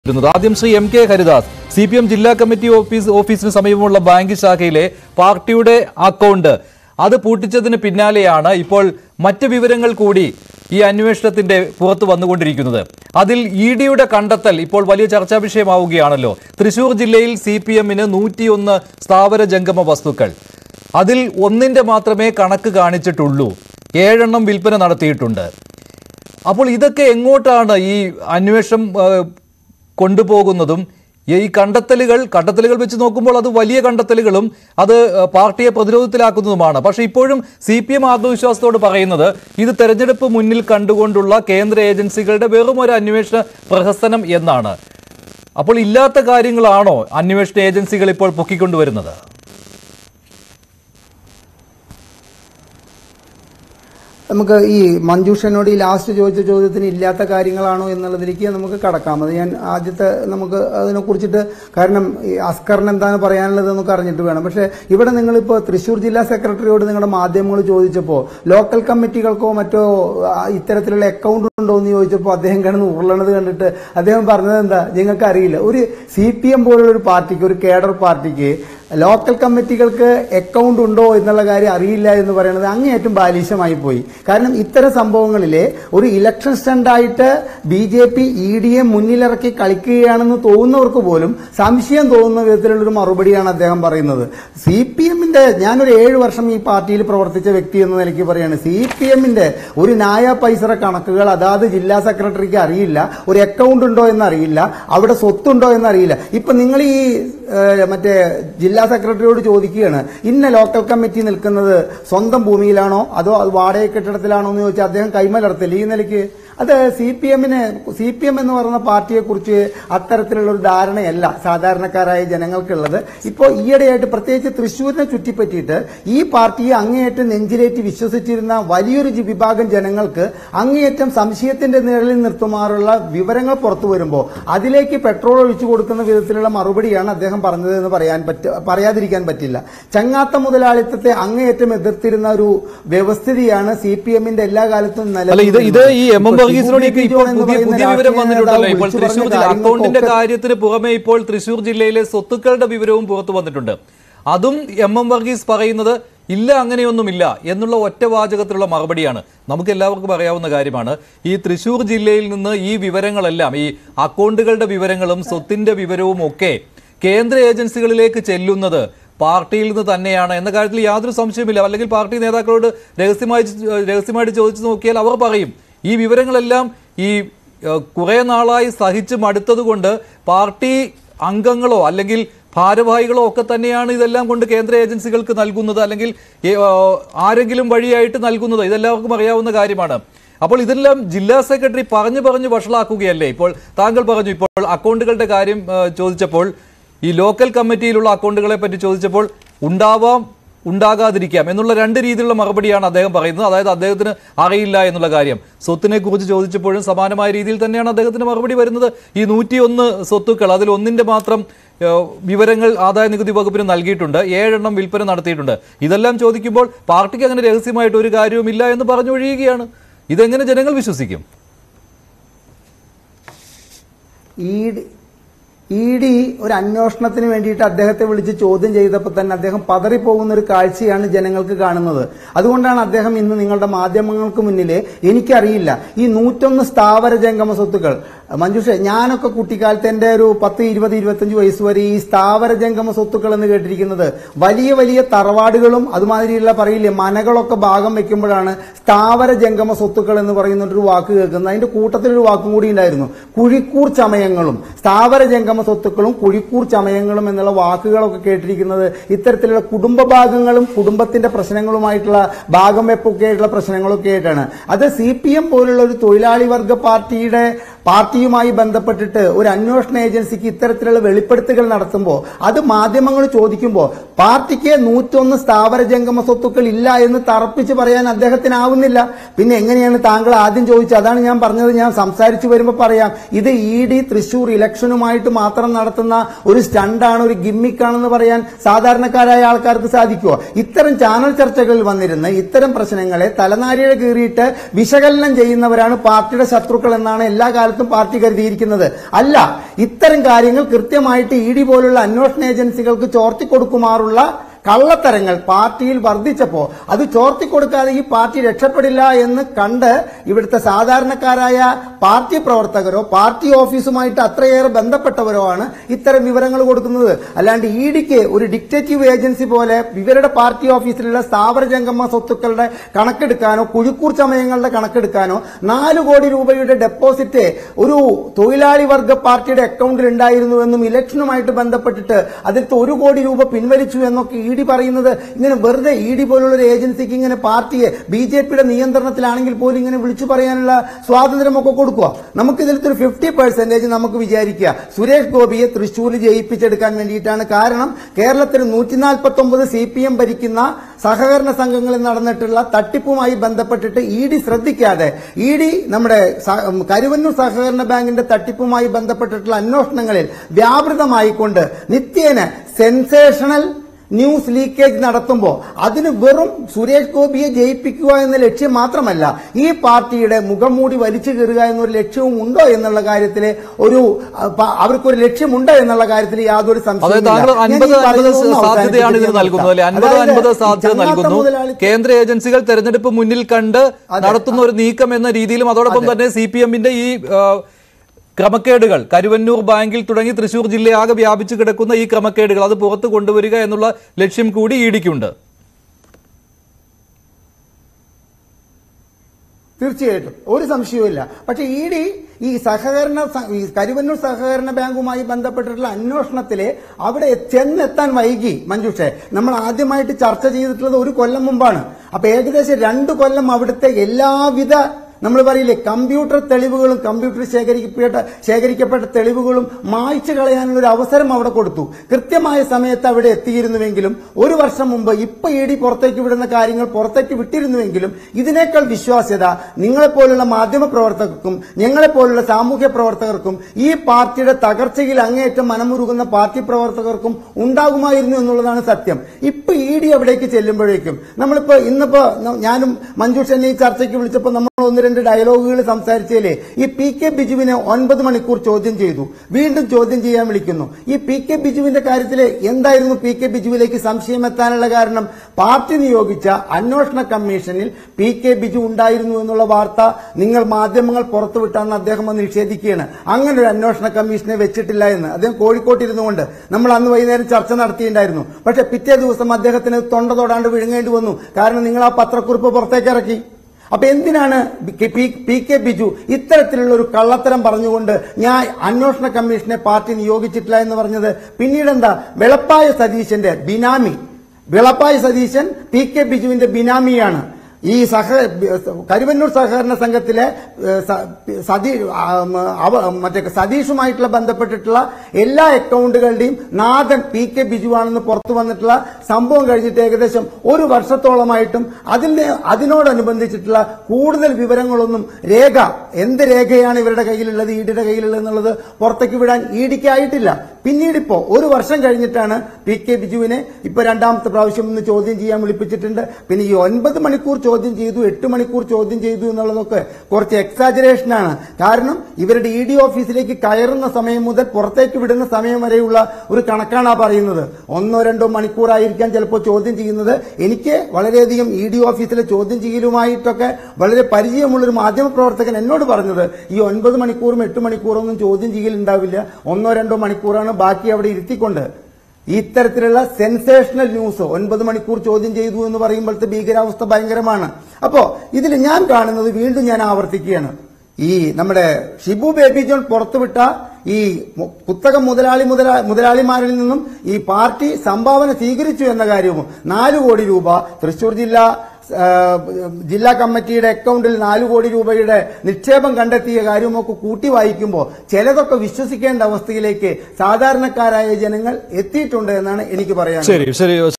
ഇരുന്നത്. ആദ്യം Shri M K Haridas C P M ജില്ലാ കമ്മിറ്റി ഓഫീസ് ഓഫീസിന് സമീപമുള്ള ബാങ്ക് ശാഖയിലെ പാർട്ടിയുടെ അക്കൗണ്ട് അത് പൂട്ടിച്ചതിന് പിന്നാലെയാണ് ഇപ്പോൾ മറ്റ് വിവരങ്ങൾ കൂടി ഈ അന്വേഷണത്തിന്റെ പുറത്തു വന്നുകൊണ്ടിരിക്കുന്നത് അതിൽ ഇ ഡിയുടെ കണ്ടെത്തൽ ഇപ്പോൾ വലിയ ചർച്ചാ വിഷയമാവുകയാണല്ലോ തൃശൂർ ജില്ലയിൽ സി പി എമ്മിന് നൂറ്റിയൊന്ന് സ്ഥാവര ജംഗമ വസ്തുക്കൾ അതിൽ ഒന്നിന്റെ മാത്രമേ കണക്ക് കാണിച്ചിട്ടുള്ളൂ ഏഴെണ്ണം വിൽപ്പന നടത്തിയിട്ടുണ്ട് അപ്പോൾ ഇതൊക്കെ എങ്ങോട്ടാണ് ഈ അന്വേഷണം ആ, കൊണ്ടുപോകുന്നതും ഈ കണ്ടെത്തലുകൾ കണ്ടെത്തലുകൾ വെച്ച് നോക്കുമ്പോൾ അത് വലിയ കണ്ടെത്തലുകളും അത് ആ, പാർട്ടിയെ പ്രതിരോധത്തിലാക്കുന്നതുമാണ് പക്ഷേ ഇപ്പോഴും സി പി എം ആത്മവിശ്വാസത്തോട് പറയുന്നത് ഇത് തെരഞ്ഞെടുപ്പ് മുന്നിൽ കണ്ടുകൊണ്ടുള്ള കേന്ദ്ര ഏജൻസികളുടെ വെറും ഒരു അന്വേഷണ പ്രഹസനം എന്നാണ് അപ്പോൾ ഇല്ലാത്ത കാര്യങ്ങളാണോ അന്വേഷണ ഏജൻസികൾ ഇപ്പോൾ പൊക്കിക്കൊണ്ടുവരുന്നത് നമുക്ക് ഈ മഞ്ജുഷനോട് ഈ ലാസ്റ്റ് ചോദിച്ച ചോദ്യത്തിന് ഇല്ലാത്ത കാര്യങ്ങളാണോ എന്നുള്ളതിലേക്ക് നമുക്ക് കടക്കാം അത് ഞാൻ ആദ്യത്തെ നമുക്ക് അതിനെ കുറിച്ചിട്ട് കാരണം ഈ അസ്കറിന് എന്താണ് പറയാനുള്ളത് നമുക്ക് അറിഞ്ഞിട്ട് വേണം പക്ഷേ ഇവിടെ നിങ്ങളിപ്പോൾ തൃശ്ശൂർ ജില്ലാ സെക്രട്ടറിയോട് നിങ്ങളുടെ മാധ്യമങ്ങൾ ചോദിച്ചപ്പോൾ ലോക്കൽ കമ്മിറ്റികൾക്കോ മറ്റോ ആ, ഇത്തരത്തിലുള്ള അക്കൗണ്ട് ഉണ്ടോ എന്ന് ചോദിച്ചപ്പോൾ അദ്ദേഹം കിടന്ന് ഉരുളണത് കണ്ടിട്ട് അദ്ദേഹം പറഞ്ഞത് എന്താ നിങ്ങൾക്ക് അറിയില്ല ഒരു സി പി എം പോലുള്ള ഒരു പാർട്ടിക്ക് ഒരു കേഡർ പാർട്ടിക്ക് ലോക്കൽ കമ്മിറ്റികൾക്ക് അക്കൗണ്ട് ഉണ്ടോ എന്നുള്ള കാര്യം അറിയില്ല എന്ന് പറയുന്നത് അങ്ങേയറ്റം ബാലിശമായി പോയി കാരണം ഇത്തരം സംഭവങ്ങളിലെ ഒരു ഇലക്ഷൻ സ്റ്റണ്ടായിട്ട് ബി ജെ പി ഇ ഡിയെ മുന്നിലിറക്കി കളിക്കുകയാണെന്ന് തോന്നുന്നവർക്ക് പോലും സംശയം തോന്നുന്ന വിധത്തിലുള്ളൊരു മറുപടിയാണ് അദ്ദേഹം പറയുന്നത് സി പി എമ്മിന്റെ ഞാനൊരു ഏഴ് വർഷം ഈ പാർട്ടിയിൽ പ്രവർത്തിച്ച വ്യക്തി എന്ന നിലയ്ക്ക് പറയാണ് സി പി എമ്മിന്റെ ഒരു ന്യായ പൈസറ കണക്കുകൾ അതാത് ജില്ലാ സെക്രട്ടറിക്ക് അറിയില്ല ഒരു അക്കൗണ്ട് ഉണ്ടോ എന്നറിയില്ല അവിടെ സ്വത്തുണ്ടോ എന്നറിയില്ല ഇപ്പൊ നിങ്ങൾ ഈ ഏഹ്, മറ്റേ ജില്ലാ സെക്രട്ടറിയോട് ചോദിക്കുകയാണ് ഇന്ന ലോക്കൽ കമ്മിറ്റി നിൽക്കുന്നത് സ്വന്തം ഭൂമിയിലാണോ അതോ അത് വാടക കെട്ടിടത്തിലാണോ എന്ന് ചോദിച്ചാൽ അദ്ദേഹം കൈമലർത്തില്ല ഈ നിലയ്ക്ക് അത് സി പി എമ്മിന് സി പി എം എന്ന് പറയുന്ന പാർട്ടിയെക്കുറിച്ച് അത്തരത്തിലുള്ള ഒരു ധാരണയല്ല സാധാരണക്കാരായ ജനങ്ങൾക്കുള്ളത് ഇപ്പോൾ ഈയിടെയായിട്ട് പ്രത്യേകിച്ച് തൃശ്ശൂരിനെ ചുറ്റിപ്പറ്റിയിട്ട് ഈ പാർട്ടിയെ അങ്ങേയറ്റം നെഞ്ചിലേറ്റി വിശ്വസിച്ചിരുന്ന വലിയൊരു ജി- വിഭാഗം ജനങ്ങൾക്ക് അങ്ങേയറ്റം സംശയത്തിന്റെ നിഴലിൽ നിർത്തുമാറുള്ള വിവരങ്ങൾ പുറത്തു വരുമ്പോൾ അതിലേക്ക് പെട്രോൾ ഒഴിച്ചു കൊടുക്കുന്ന വിധത്തിലുള്ള മറുപടിയാണ് അദ്ദേഹം പറഞ്ഞത് എന്ന് പറയാൻ പറ്റ പറയാതിരിക്കാൻ പറ്റില്ല ചങ്ങാത്ത മുതലാളിത്തത്തെ അങ്ങേയറ്റം എതിർത്തിരുന്ന ഒരു വ്യവസ്ഥിതിയാണ് സി പി എമ്മിന്റെ എല്ലാ കാലത്തും അല്ല ഇത് ഇത് ഈ എം എം ഇപ്പോൾ വർഗീസിനോട് ഷിബു ഇപ്പോൾ എന്ന് പുതിയ പറയുന്ന പുതിയ വിവരം രാഷ്ട്രീയ വന്നിട്ടുണ്ടല്ലോ നേതാവ് ഇപ്പോൾ വിളിച്ചു തൃശ്ശൂർ പറഞ്ഞ ജില്ല അക്കൗണ്ടിന്റെ കാര്യങ്ങൾക്കൊക്കെ കാര്യത്തിന് പുറമെ ഇപ്പോൾ തൃശ്ശൂർ ജില്ലയിലെ സ്വത്തുക്കളുടെ വിവരവും പുറത്തു വന്നിട്ടുണ്ട് അതും എം എം വർഗീസ് പറയുന്നത് ഇല്ല അങ്ങനെയൊന്നുമില്ല എന്നുള്ള ഒറ്റ വാചകത്തിലുള്ള മറുപടിയാണ് നമുക്ക് എല്ലാവർക്കും അറിയാവുന്ന കാര്യമാണ് ഈ തൃശ്ശൂർ ജില്ലയിൽ നിന്ന് ഈ വിവരങ്ങളെല്ലാം ഈ അക്കൗണ്ടുകളുടെ വിവരങ്ങളും സ്വത്തിന്റെ വിവരവും ഒക്കെ കേന്ദ്ര ഏജൻസികളിലേക്ക് ചെല്ലുന്നത് പാർട്ടിയിൽ നിന്ന് തന്നെയാണ് എന്ന കാര്യത്തിൽ യാതൊരു സംശയമില്ല അല്ലെങ്കിൽ പാർട്ടി നേതാക്കളോട് രഹസ്യമായി രഹസ്യമായിട്ട് ചോദിച്ചു നോക്കിയാൽ അവർ പറയും ഈ വിവരങ്ങളെല്ലാം ഈ ഏഹ്, കുറെ നാളായി സഹിച്ച് മടുത്തത് കൊണ്ട് പാർട്ടി അംഗങ്ങളോ അല്ലെങ്കിൽ ഭാരവാഹികളോ ഒക്കെ തന്നെയാണ് ഇതെല്ലാം കൊണ്ട് കേന്ദ്ര ഏജൻസികൾക്ക് നൽകുന്നത് അല്ലെങ്കിൽ ഏ, ആ, ആരെങ്കിലും വഴിയായിട്ട് നൽകുന്നത് ഇതെല്ലാവർക്കും അറിയാവുന്ന കാര്യമാണ് അപ്പോൾ ഇതെല്ലാം ജില്ലാ സെക്രട്ടറി പറഞ്ഞു പറഞ്ഞു വഷളാക്കുകയല്ലേ ഇപ്പോൾ താങ്കൾ പറഞ്ഞു ഇപ്പോൾ അക്കൗണ്ടുകളുടെ കാര്യം ആ, ചോദിച്ചപ്പോൾ ഈ ലോക്കൽ കമ്മിറ്റിയിലുള്ള അക്കൗണ്ടുകളെ പറ്റി ചോദിച്ചപ്പോൾ ഉണ്ടാവാം ഉണ്ടാകാതിരിക്കാം എന്നുള്ള രണ്ട് രീതിയിലുള്ള മറുപടിയാണ് അദ്ദേഹം പറയുന്നത് അതായത് അദ്ദേഹത്തിന് അറിയില്ല എന്നുള്ള കാര്യം സ്വത്തിനെ കുറിച്ച് ചോദിച്ചപ്പോഴും സമാനമായ രീതിയിൽ തന്നെയാണ് അദ്ദേഹത്തിന് മറുപടി വരുന്നത് ഈ നൂറ്റിയൊന്ന് സ്വത്തുക്കൾ അതിൽ ഒന്നിന്റെ മാത്രം ഏഹ്, വിവരങ്ങൾ ആദായ നികുതി വകുപ്പിന് നൽകിയിട്ടുണ്ട് ഏഴെണ്ണം വിൽപ്പന നടത്തിയിട്ടുണ്ട് ഇതെല്ലാം ചോദിക്കുമ്പോൾ പാർട്ടിക്ക് അങ്ങനെ രഹസ്യമായിട്ട് ഒരു കാര്യവുമില്ല എന്ന് പറഞ്ഞൊഴിയുകയാണ് ഇതെങ്ങനെ ജനങ്ങൾ വിശ്വസിക്കും ഇ ഡി ഇ ഡി ഒരു അന്വേഷണത്തിന് വേണ്ടിയിട്ട് അദ്ദേഹത്തെ വിളിച്ച് ചോദ്യം ചെയ്തപ്പോൾ തന്നെ അദ്ദേഹം പതറിപ്പോകുന്ന ഒരു കാഴ്ചയാണ് ജനങ്ങൾക്ക് കാണുന്നത് അതുകൊണ്ടാണ് അദ്ദേഹം ഇന്ന് നിങ്ങളുടെ മാധ്യമങ്ങൾക്ക് മുന്നിൽ എനിക്കറിയില്ല ഈ നൂറ്റൊന്ന് സ്ഥാവര ജംഗമ സ്വത്തുക്കൾ മഞ്ജുഷ ഞാനൊക്കെ കുട്ടിക്കാലത്ത് എൻ്റെ ഒരു പത്ത് ഇരുപത് ഇരുപത്തഞ്ച് വയസ്സ് വരെ ഈ സ്ഥാവര ജംഗമ സ്വത്തുക്കൾ എന്ന് കേട്ടിരിക്കുന്നത് വലിയ വലിയ തറവാടുകളും അതുമാതിരിയുള്ള പറയില്ലേ മനകളൊക്കെ ഭാഗം വെക്കുമ്പോഴാണ് സ്ഥാവര ജംഗമ സ്വത്തുക്കൾ എന്ന് പറയുന്ന ഒരു വാക്ക് കേൾക്കുന്നത് അതിന്റെ കൂട്ടത്തിലൊരു വാക്കും കൂടി ഉണ്ടായിരുന്നു കുഴിക്കൂർ ചമയങ്ങളും സ്ഥാവര ജംഗമ സ്വത്തുക്കളും കുഴിക്കൂർ ചമയങ്ങളും എന്നുള്ള വാക്കുകളൊക്കെ കേട്ടിരിക്കുന്നത് ഇത്തരത്തിലുള്ള കുടുംബ ഭാഗങ്ങളും കുടുംബത്തിന്റെ പ്രശ്നങ്ങളുമായിട്ടുള്ള ഭാഗം വെപ്പൊക്കെ ആയിട്ടുള്ള പ്രശ്നങ്ങളൊക്കെ ആയിട്ടാണ് അത് സി പി എം പോലുള്ള ഒരു തൊഴിലാളി വർഗ പാർട്ടിയുടെ പാർട്ടിയുമായി ബന്ധപ്പെട്ടിട്ട് ഒരു അന്വേഷണ ഏജൻസിക്ക് ഇത്തരത്തിലുള്ള വെളിപ്പെടുത്തലുകൾ നടത്തുമ്പോൾ അത് മാധ്യമങ്ങൾ ചോദിക്കുമ്പോൾ പാർട്ടിക്ക് നൂറ്റൊന്ന് സ്ഥാവര ജംഗമ സ്വത്തുക്കൾ ഇല്ല എന്ന് തറപ്പിച്ച് പറയാൻ അദ്ദേഹത്തിനാവുന്നില്ല പിന്നെ എങ്ങനെയാണ് താങ്കൾ ആദ്യം ചോദിച്ചത് അതാണ് ഞാൻ പറഞ്ഞത് ഞാൻ സംസാരിച്ചു വരുമ്പോൾ പറയാം ഇത് ഇ ഡി തൃശൂർ ഇലക്ഷനുമായിട്ട് മാത്രം മാത്രം നടത്തുന്ന ഒരു സ്റ്റണ്ടാണ് ഒരു ഗിമ്മിക്കാണെന്ന് പറയാൻ സാധാരണക്കാരായ ആൾക്കാർക്ക് സാധിക്കുമോ ഇത്തരം ചാനൽ ചർച്ചകളിൽ വന്നിരുന്ന് ഇത്തരം പ്രശ്നങ്ങളെ തലനാരിഴ കീറിയിട്ട് വിശകലനം ചെയ്യുന്നവരാണ് പാർട്ടിയുടെ ശത്രുക്കൾ എന്നാണ് എല്ലാ കാലത്തും പാർട്ടി കരുതിയിരിക്കുന്നത് അല്ല ഇത്തരം കാര്യങ്ങൾ കൃത്യമായിട്ട് ഇ ഡി പോലുള്ള അന്വേഷണ ഏജൻസികൾക്ക് ചോർത്തി കൊടുക്കുമാറുള്ള കള്ളത്തരങ്ങൾ പാർട്ടിയിൽ വർദ്ധിച്ചപ്പോ അത് ചോർത്തി കൊടുക്കാതെ ഈ പാർട്ടി രക്ഷപ്പെടില്ല എന്ന് കണ്ട് ഇവിടുത്തെ സാധാരണക്കാരായ പാർട്ടി പ്രവർത്തകരോ പാർട്ടി ഓഫീസുമായിട്ട് അത്രയേറെ ബന്ധപ്പെട്ടവരോ ആണ് ഇത്തരം വിവരങ്ങൾ കൊടുക്കുന്നത് അല്ലാണ്ട് ഇ ഡിക്ക് ഒരു ഡിക്റ്റേറ്റീവ് ഏജൻസി പോലെ ഇവരുടെ പാർട്ടി ഓഫീസിലുള്ള സ്ഥാവര ജംഗമ സ്വത്തുക്കളുടെ കണക്കെടുക്കാനോ കുഴിക്കൂർ ചമയങ്ങളുടെ കണക്കെടുക്കാനോ നാല് കോടി രൂപയുടെ ഡെപ്പോസിറ്റ് ഒരു തൊഴിലാളി വർഗ പാർട്ടിയുടെ അക്കൗണ്ടിൽ ഉണ്ടായിരുന്നുവെന്നും ഇലക്ഷനുമായിട്ട് ബന്ധപ്പെട്ടിട്ട് അതിലത്തെ ഒരു കോടി രൂപ പിൻവലിച്ചു എന്നൊക്കെ ഇ ഡി പറയുന്നത് ഇങ്ങനെ വെറുതെ ഇ ഡി പോലുള്ള ഒരു ഏജൻസിക്ക് ഇങ്ങനെ പാർട്ടിയെ ബി ജെ പിയുടെ നിയന്ത്രണത്തിലാണെങ്കിൽ പോലും ഇങ്ങനെ വിളിച്ചു പറയാനുള്ള സ്വാതന്ത്ര്യമൊക്കെ കൊടുക്കുക നമുക്ക് ഇതിലത്തെ ഒരു ഫിഫ്റ്റി പെർസെന്റേജ് നമുക്ക് വിചാരിക്കുക സുരേഷ് ഗോപിയെ തൃശ്ശൂർ ജയിപ്പിച്ചെടുക്കാൻ വേണ്ടിയിട്ടാണ് കാരണം കേരളത്തിൽ നൂറ്റി നാൽപ്പത്തി ഒമ്പത് സി പി എം ഭരിക്കുന്ന സഹകരണ സംഘങ്ങളിൽ നടന്നിട്ടുള്ള തട്ടിപ്പുമായി ബന്ധപ്പെട്ടിട്ട് ഇ ഡി ശ്രദ്ധിക്കാതെ ഇ ഡി നമ്മുടെ സ- ഉം, കരുവന്നൂർ സഹകരണ ബാങ്കിന്റെ തട്ടിപ്പുമായി ബന്ധപ്പെട്ടിട്ടുള്ള അന്വേഷണങ്ങളിൽ വ്യാപൃതമായിക്കൊണ്ട് നിത്യേന സെൻസേഷണൽ ന്യൂസ് ലീക്കേജ് നടത്തുമ്പോൾ അതിന് വെറും സുരേഷ് ഗോപിയെ ജയിപ്പിക്കുക എന്ന ലക്ഷ്യം മാത്രമല്ല ഈ പാർട്ടിയുടെ മുഖംമൂടി വലിച്ചു കയറുക എന്നൊരു ലക്ഷ്യവും ഉണ്ടോ എന്നുള്ള കാര്യത്തിൽ ഒരു അഹ്, പ- അവർക്കൊരു ലക്ഷ്യമുണ്ടോ എന്നുള്ള കാര്യത്തിൽ യാതൊരു അതായത് സംശയവും താങ്കൾ അൻപത് അൻപത് സാധ്യതയാണ് ഇതിന് നൽകുന്നത് അല്ലെ അൻപത് അൻപത് സാധ്യത നൽകുന്നു കേന്ദ്ര ഏജൻസികൾ തെരഞ്ഞെടുപ്പ് മുന്നിൽ കണ്ട് നടത്തുന്ന ഒരു നീക്കം എന്ന രീതിയിലും അതോടൊപ്പം തന്നെ സി പി എമ്മിന്റെ ഈ ആ, ക്രമക്കേടുകൾ കരുവന്നൂർ ബാങ്കിൽ തുടങ്ങി തൃശൂർ ജില്ലയാകെ വ്യാപിച്ചു കിടക്കുന്ന ഈ ക്രമക്കേടുകൾ അത് പുറത്തു കൊണ്ടുവരിക എന്നുള്ള ലക്ഷ്യം കൂടി ഇടിക്കുണ്ട് തീർച്ചയായിട്ടും ഒരു സംശയവുമില്ല പക്ഷെ ഇ ഡി ഈ സഹകരണ സ- ഈ കരുവന്നൂർ സഹകരണ ബാങ്കുമായി ബന്ധപ്പെട്ടിട്ടുള്ള അന്വേഷണത്തില് അവിടെ ചെന്നെത്താൻ വൈകി മഞ്ജുഷെ നമ്മൾ ആദ്യമായിട്ട് ചർച്ച ചെയ്തിട്ടുള്ളത് ഒരു കൊല്ലം മുമ്പാണ് അപ്പൊ ഏകദേശം രണ്ട് കൊല്ലം അവിടുത്തെ എല്ലാവിധ നമ്മൾ പറയില്ലേ കമ്പ്യൂട്ടർ തെളിവുകളും കമ്പ്യൂട്ടർ ശേഖരിക്കപ്പെട്ട ശേഖരിക്കപ്പെട്ട തെളിവുകളും മായ്ച്ചു കളയാനുള്ള ഒരു അവസരം അവിടെ കൊടുത്തു കൃത്യമായ സമയത്ത് അവിടെ എത്തിയിരുന്നുവെങ്കിലും ഒരു വർഷം മുമ്പ് ഇപ്പൊ ഇ ഡി പുറത്തേക്ക് വിടുന്ന കാര്യങ്ങൾ പുറത്തേക്ക് വിട്ടിരുന്നുവെങ്കിലും ഇതിനേക്കാൾ വിശ്വാസ്യത നിങ്ങളെപ്പോലുള്ള മാധ്യമ പ്രവർത്തകർക്കും ഞങ്ങളെപ്പോലുള്ള സാമൂഹ്യ പ്രവർത്തകർക്കും ഈ പാർട്ടിയുടെ തകർച്ചയിൽ അങ്ങേയറ്റം മനമുരുകുന്ന പാർട്ടി പ്രവർത്തകർക്കും ഉണ്ടാകുമായിരുന്നു എന്നുള്ളതാണ് സത്യം ഇപ്പൊ ഇ ഡി അവിടേക്ക് ചെല്ലുമ്പോഴേക്കും നമ്മളിപ്പോ ഇന്നിപ്പോ ന- ഞാനും മഞ്ജുഷ് എന്നെ ഈ ചർച്ചയ്ക്ക് വിളിച്ചപ്പോൾ നമ്മൾ ഒന്ന് രണ്ട് ഡയലോഗുകൾ സംസാരിച്ചതിലെ ഈ പി കെ ബിജുവിനെ ഒൻപത് മണിക്കൂർ ചോദ്യം ചെയ്തു വീണ്ടും ചോദ്യം ചെയ്യാൻ വിളിക്കുന്നു ഈ പി കെ ബിജുവിന്റെ കാര്യത്തിൽ എന്തായിരുന്നു പി കെ ബിജുവിലേക്ക് സംശയം എത്താനുള്ള കാരണം പാർട്ടി നിയോഗിച്ച അന്വേഷണ കമ്മീഷനിൽ പി കെ ബിജു ഉണ്ടായിരുന്നു എന്നുള്ള വാർത്ത നിങ്ങൾ മാധ്യമങ്ങൾ പുറത്തുവിട്ടാണെന്ന് അദ്ദേഹം അത് നിഷേധിക്കുകയാണ് അങ്ങനെ ഒരു അന്വേഷണ കമ്മീഷനെ വെച്ചിട്ടില്ല എന്ന് അദ്ദേഹം കോഴിക്കോട്ട് ഇരുന്നുകൊണ്ട് നമ്മൾ അന്ന് വൈകുന്നേരം ചർച്ച നടത്തിയിട്ടുണ്ടായിരുന്നു പക്ഷെ പിറ്റേ ദിവസം അദ്ദേഹത്തിന് തൊണ്ട തൊടാണ്ട് വിഴുങ്ങേണ്ടി വന്നു കാരണം നിങ്ങൾ ആ പത്രക്കുറിപ്പ് പുറത്തേക്ക് ഇറക്കി അപ്പൊ എന്തിനാണ് പി- പി- പി കെ ബിജു ഇത്തരത്തിലുള്ള ഒരു കള്ളത്തരം പറഞ്ഞുകൊണ്ട് ഞാൻ അന്വേഷണ കമ്മീഷനെ പാർട്ടി നിയോഗിച്ചിട്ടില്ല എന്ന് പറഞ്ഞത് പിന്നീട് എന്താ വെളപ്പായ സതീശന്റെ ബിനാമി വെളപ്പായ സതീശൻ പി കെ ബിജുവിന്റെ ബിനാമിയാണ് ഈ സഹ കരുവന്നൂർ സഹകരണ സംഘത്തിലെ ഏഹ്, സ- സതീ ആ, ഉം, അവ- മറ്റേ സതീഷുമായിട്ടുള്ള ബന്ധപ്പെട്ടിട്ടുള്ള എല്ലാ അക്കൗണ്ടുകളുടെയും നാഥൻ പി കെ ബിജുവാണെന്ന് പുറത്തു വന്നിട്ടുള്ള സംഭവം കഴിഞ്ഞിട്ട് ഏകദേശം ഒരു വർഷത്തോളമായിട്ടും അതിന്റെ അതിനോടനുബന്ധിച്ചിട്ടുള്ള കൂടുതൽ വിവരങ്ങളൊന്നും രേഖ എന്ത് രേഖയാണ് ഇവരുടെ കയ്യിലുള്ളത് ഈഡിയുടെ കയ്യിലുള്ളത് എന്നുള്ളത് പുറത്തേക്ക് വിടാൻ ഈടിക്കായിട്ടില്ല പിന്നീട് ഇപ്പോ ഒരു വർഷം കഴിഞ്ഞിട്ടാണ് പി കെ ബിജുവിനെ ഇപ്പൊ രണ്ടാമത്തെ പ്രാവശ്യം ഒന്ന് ചോദ്യം ചെയ്യാൻ വിളിപ്പിച്ചിട്ടുണ്ട് പിന്നെ ഈ ഒൻപത് മണിക്കൂർ ചോദ്യം ചെയ്തു എട്ട് മണിക്കൂർ ചോദ്യം ചെയ്തു എന്നുള്ളതൊക്കെ കുറച്ച് എക്സാജറേഷനാണ് കാരണം ഇവരുടെ ഇ ഡി ഓഫീസിലേക്ക് കയറുന്ന സമയം മുതൽ പുറത്തേക്ക് വിടുന്ന സമയം വരെയുള്ള ഒരു കണക്കാണ് ആ പറയുന്നത് ഒന്നോ രണ്ടോ മണിക്കൂറായിരിക്കാം ചിലപ്പോൾ ചോദ്യം ചെയ്യുന്നത് എനിക്ക് വളരെയധികം ഇ ഡി ഓഫീസിലെ ചോദ്യം ചെയ്യലുമായിട്ടൊക്കെ വളരെ പരിചയമുള്ള ഒരു മാധ്യമ പ്രവർത്തകൻ എന്നോട് പറഞ്ഞത് ഈ ഒൻപത് മണിക്കൂറും എട്ട് മണിക്കൂറും ഒന്നും ചോദ്യം ചെയ്യലുണ്ടാവില്ല ഒന്നോ രണ്ടോ മണിക്കൂറാണ് ബാക്കി അവിടെ ഇരുത്തിക്കൊണ്ട് ഇത്തരത്തിലുള്ള സെൻസേഷണൽ ന്യൂസ് ഒൻപത് മണിക്കൂർ ചോദ്യം ചെയ്തു എന്ന് പറയുമ്പോഴത്തെ ഭീകരാവസ്ഥ ഭയങ്കരമാണ് അപ്പോ ഇതിൽ ഞാൻ കാണുന്നത് വീണ്ടും ഞാൻ ആവർത്തിക്കുകയാണ് ഈ നമ്മുടെ ഷിബു ബേബി ജോൺ പുറത്തുവിട്ട ഈ മു- പുസ്തക മുതലാളി മുതലാ മുതലാളിമാരിൽ നിന്നും ഈ പാർട്ടി സംഭാവന സ്വീകരിച്ചു എന്ന കാര്യവും നാല് കോടി രൂപ തൃശൂർ ജില്ലാ ആ, ജില്ലാ കമ്മിറ്റിയുടെ അക്കൗണ്ടിൽ നാല് കോടി രൂപയുടെ നിക്ഷേപം കണ്ടെത്തിയ കാര്യമൊക്കെ കൂട്ടി വായിക്കുമ്പോൾ ചിലതൊക്കെ വിശ്വസിക്കേണ്ട അവസ്ഥയിലേക്ക് സാധാരണക്കാരായ ജനങ്ങൾ എത്തിയിട്ടുണ്ട് എന്നാണ് എനിക്ക് പറയാൻ ശരി ശരി